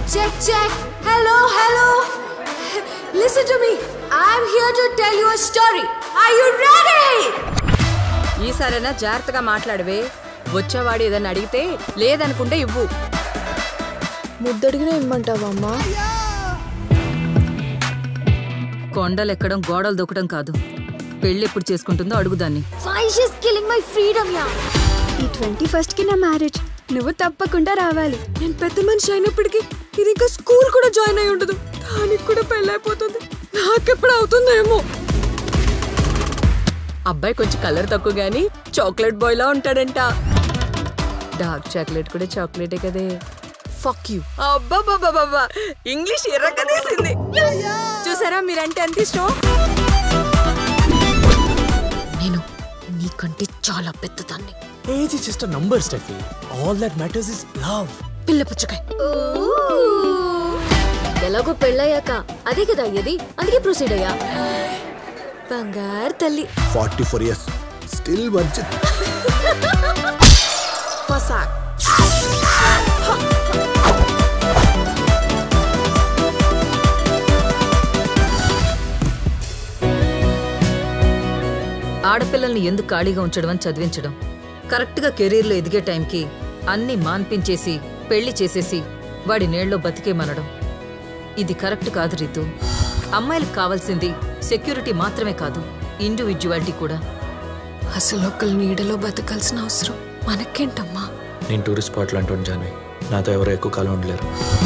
Check, check. Hello, hello. Listen to me. I'm here to tell you a story. Are you ready? ఈసారైనా జాగ్రత్తగా మాట్లాడవే వచ్చేవాడు ఏదన్నా అడిగితే లేదనుకుంటే ఇవ్వు ముద్దడిగిన ఇమ్మంటావా అమ్మా కొండలు ఎక్కడం గోడలు దూకడం కాదు పెళ్ళి ఎప్పుడు చేసుకుంటుందో అడుగుదాన్ని Why she's killing my freedom, yeah? ఈ ట్వంటీ ఫస్ట్ కి నా మ్యారేజ్ నువ్వు తప్పకుండా రావాలి నేను పెద్ద మనిషి అయినప్పటికీ ఇది ఇంకా స్కూల్ కూడా జాయిన్ అయి ఉండదు దానికి కూడా పెళ్ళైపోతుంది నాకెప్పుడు అవుతుందేమో అబ్బాయి కొంచెం కలర్ తక్కువ గానీ చాక్లెట్ బాయ్ లా ఉంటాడంట డార్క్ చాక్లెట్ కూడా చాక్లెటే కదే ఫక్ యూ అబ్బాబాబాబా ఇంగ్లీష్ ఎర్రకదేసింది చూసారా మీరంటే ఎంత ఇష్టం నేను నీకంటే చాలా పెద్దదాన్ని Age is just a number, Steffi. All that matters is love. పిల్ల పుచ్చకాయ ఎలాగో పెళ్ళయ్యాక అదే కదా అయ్యేది అందుకే ప్రొసీడ్ అయ్యా బంగారు తల్లి 44 years. Still virgin. ఫసాక్ ఆడపిల్లల్ని ఎందుకు ఖాళీగా ఉంచడం అని చదివించడం కరెక్ట్గా కెరీర్లో ఎదిగే టైంకి అన్నీ మాన్పించేసి పెళ్లి చేసేసి వాడి నేళ్ళలో బతికేమనడం ఇది కరెక్ట్ కాదు రీతు అమ్మాయిలకు కావాల్సింది సెక్యూరిటీ మాత్రమే కాదు ఇండివిజువాలిటీ కూడా అసలు ఒకళ్ళ నీడలో బతకాల్సిన అవసరం మనకేంటమ్మా నేను టూరిస్ట్ స్పాట్లు అంటాను జాన్వి నాతో ఎవరో ఎక్కువ కాలం ఉండలేరు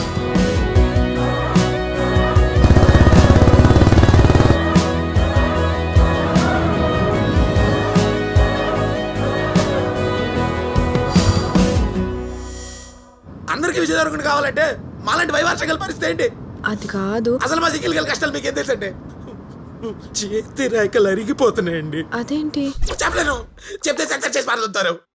అందరికి విజయదారుకుని కావాలంటే మాలాంటి వైవార్షికల పరిస్థితి ఏంటి అది కాదు అసలు మా సిగ్గిల్ గల కష్టాలు మీకు ఏం తెలుసండి చేతి రేఖలు అరిగిపోతున్నాయండి అదేంటి చెప్పలేను చెప్తే సక్సెస్ చేసి పారుతారు